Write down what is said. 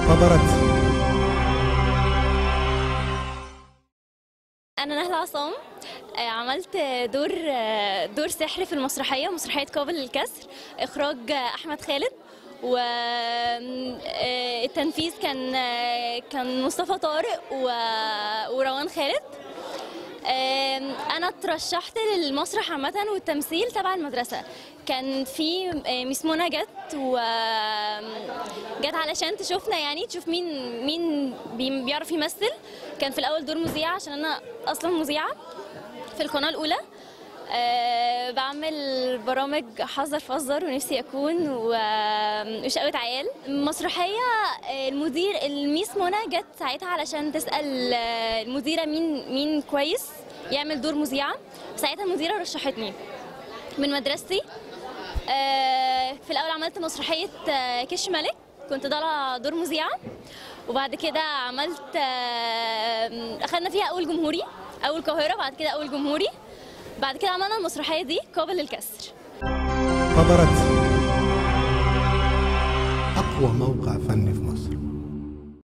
خبرت أنا نهلة عصام آه، عملت دور آه، دور سحر في المسرحية مسرحية قابل للكسر إخراج آه، أحمد خالد والتنفيذ كان آه، كان مصطفى طارق و- وروان خالد آم، انا اترشحت للمسرح عامه والتمثيل تبع المدرسه كان في آه، ميس منى جت و جت علشان تشوفنا يعني تشوف مين مين بي- بيعرف يمثل كان في الاول دور مذيعه عشان انا اصلا مذيعه في القناه الاولى أه بعمل برامج حذر فزر ونفسي اكون و- وشقوة عيال مسرحيه آه، المدير الميس منى جت ساعتها علشان تسال آه، المديره مين مين كويس يعمل دور مذيعه ساعتها المديره رشحتني من مدرستي آه، في الاول عملت مسرحيه آه، كش ملك كنت طالعه دور مذيعه وبعد كده عملت آه، اخدنا فيها اول جمهوري اول قاهره بعد كده اول جمهوري بعد كده عملنا المسرحيه دي قابل للكسر خبرت